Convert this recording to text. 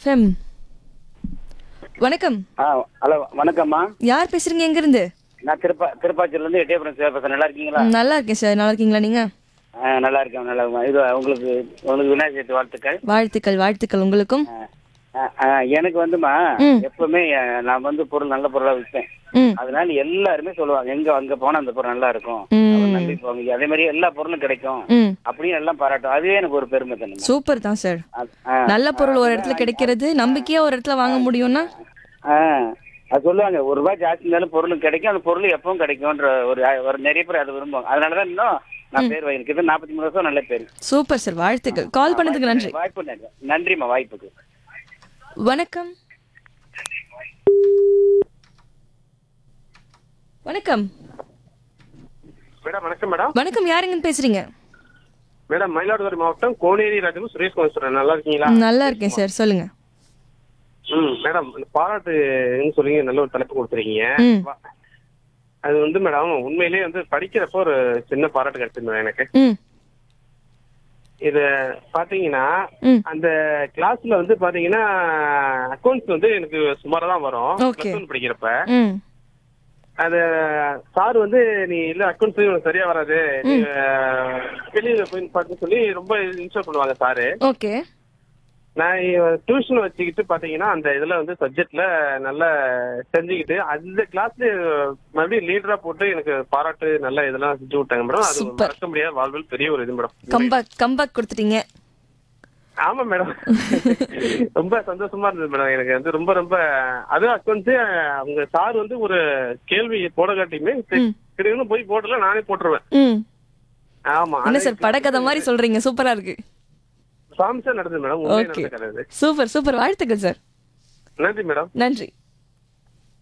FM வணக்கம் ஆ hello வணக்கம்மா யார் பேசுறீங்க எங்க இருந்து நான் திருப்பா திருப்பாச்சூர்லேருந்து எட்டயபுரம் சிவபேசன் நல்லா இருக்கீங்களா நல்லா இருக்கேன் சார் நல்லா இருக்கீங்களா நீங்க ஆ, நல்லா இருக்கேன் நல்லா இருக்கேன். இது உங்களுக்கு உங்களுக்கு விநாயகர் சதுர்த்தி வாழ்த்துக்கள் வாழ்த்துக்கள் வாழ்த்துக்கள் உங்களுக்கும் ஆ, ஆ, ஆ, எனக்கு வந்துமா ம். எப்பவுமே ஆ, நான் வந்து பொருள் நல்ல பொருளா விற்பேன் ம் அதனால எல்லாருமே சொல்லுவாங்க எங்க அங்க போனா அந்த பொருள் நல்லா இருக்கும் ம். அவர் நம்பி போங்க அதே மாதிரி எல்லா பொருளும் கிடைக்கும் ம் அப்படின்னு எல்லாம் பாராட்டும் அதுவே எனக்கு ஒரு பெருமை தானே சூப்பர் தான் சார் அது- ஆ, நல்ல பொருள் ஒரு இடத்துல கிடைக்கிறது நம்பிக்கையா ஒரு இடத்துல வாங்க முடியும்னா ஆ, அது சொல்லுவாங்க ஒரு ரூபாய் ஜாஸ்தி இருந்தாலும் பொருளும் கிடைக்கும் அந்த பொருள் எப்பவும் கிடைக்கும்ன்ற ஒரு ஒரு நிறைய பேர் அதை விரும்புவாங்க அதனாலதான் இன்னும் நான் பேர் வாங்கியிருக்கிறது நாற்பத்தி மூணு வருஷம் நல்ல பேர் சூப்பர் சார் வாழ்த்துக்கள் கால் பண்ணதுக்கு நன்றி வாய்ப்பு நன்றி. நன்றிம்மா வாய்ப்புக்கு வணக்கம் வணக்கம் மேடம் வணக்கம் மேடம் வணக்கம் யாருங்கன்னு பேசுறீங்க மேடம் மயிலாடுதுறை மாவட்டம் கோனேரி ராஜு சுரேஷ் குமார் சொல்றேன் நல்லா இருக்கீங்களா நல்லா இருக்கேன் சார் சொல்லுங்க ம் மேடம் இந்த பாராட்டுன்னு சொல்லி நல்ல ஒரு தலைப்பு கொடுத்துருக்கீங்க ம் அது வந்து மேடம் உண்மையிலேயே வந்து படிக்கிறப்போ ஒரு சின்ன பாராட்டு கிடைச்சது மேடம் எனக்கு ம் இது பாத்தீங்கன்னா ம் அந்த கிளாஸ்ல வந்து பாத்தீங்கன்னா அக்கௌண்ட்ஸ் வந்து எனக்கு சுமாரா தான் வரும் Okay. Plus one படிக்கிறப்ப ம் அது சார் வந்து நீ இல்ல அக்கௌண்ட்ஸ் உனக்கு சரியா வராது நீ அஹ், வெளியில போய் பார்த்து சொல்லி ரொம்ப இன்ஸ்டால் பண்ணுவாங்க சாரு ஓகே நான் டியூஷன் வச்சுக்கிட்டு பாத்தீங்கன்னா அந்த இதுல வந்து சப்ஜெக்ட்ல நல்லா செஞ்சுக்கிட்டு அந்த கிளாஸ்ல மறுபடியும் லீடரா போட்டு எனக்கு பாராட்டு நல்ல இதெல்லாம் செஞ்சு விட்டாங்க மேடம் அது Super. மறக்க முடியாத வாழ்வில் பெரிய ஒரு இது மேடம் கம்பேக் கம்பேக் கொடுத்துட்டீங்க ஆமா மேடம் ரொம்ப சந்தோஷமா இருந்தது மேடம் எனக்கு வந்து ரொம்ப ரொம்ப அதுவும் அக்கௌண்ட்ஸ் அவங்க சார் வந்து ஒரு கேள்வி போட காட்டியுமே ம். கிடையாது போய் போடல நானே போட்டுருவேன் ம் ஆமா என்ன சார் படக்கதை மாதிரி சொல்றீங்க சூப்பரா இருக்கு சாம்சா நடந்தது மேடம் உண்மையா ஓகே நடந்த கதை இது. சூப்பர் சூப்பர் வாழ்த்துக்கள் சார் நன்றி மேடம் நன்றி